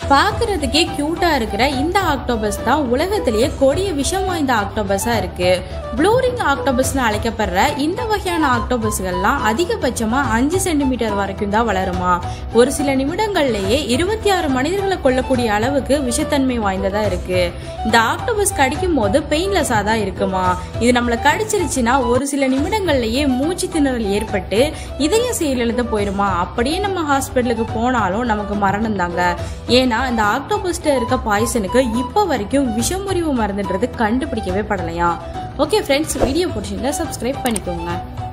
பார்க்கறதுக்கே கியூட்டா இருக்கிற இந்த ஆக்டோபஸ் தான் உலகத்திலேயே கொடிய விஷம் வாய்ந்த ஆக்டோபஸா இருக்கு ப்ளூரிங் ஆக்டோபஸ்னு அழைக்கப்படுற இந்த வகையான ஆக்டோபஸ்கள்லாம் அதிகபட்சமா அஞ்சு சென்டிமீட்டர் வரைக்கும் தான் வளருமா ஒரு சில நிமிடங்கள்லயே இருபத்தி ஆறு மனிதர்களை கொல்லக்கூடிய அளவுக்கு விஷத்தன்மை வாய்ந்ததா இருக்கு இந்த ஆக்டோபஸ் கடிக்கும் போது பெயின்லெஸ்ஸா தான் இருக்குமா இது நம்மளை கடிச்சிருச்சுன்னா ஒரு சில நிமிடங்கள்லயே மூச்சு திணறல் ஏற்பட்டு இதய செயலிழந்து போயிருமா அப்படியே நம்ம ஹாஸ்பிட்டலுக்கு போனாலும் நமக்கு மரணம் தாங்க ஏன்னா இந்த ஆக்டோபஸ்ட இருக்க பாய்சனுக்கு இப்போ வரைக்கும் விஷமுறிவு மருந்துன்றது கண்டுபிடிக்கவே படலையா ஓகே ஃப்ரெண்ட்ஸ் வீடியோ பிடிச்சிருந்தா சப்ஸ்கிரைப் பண்ணிக்கோங்க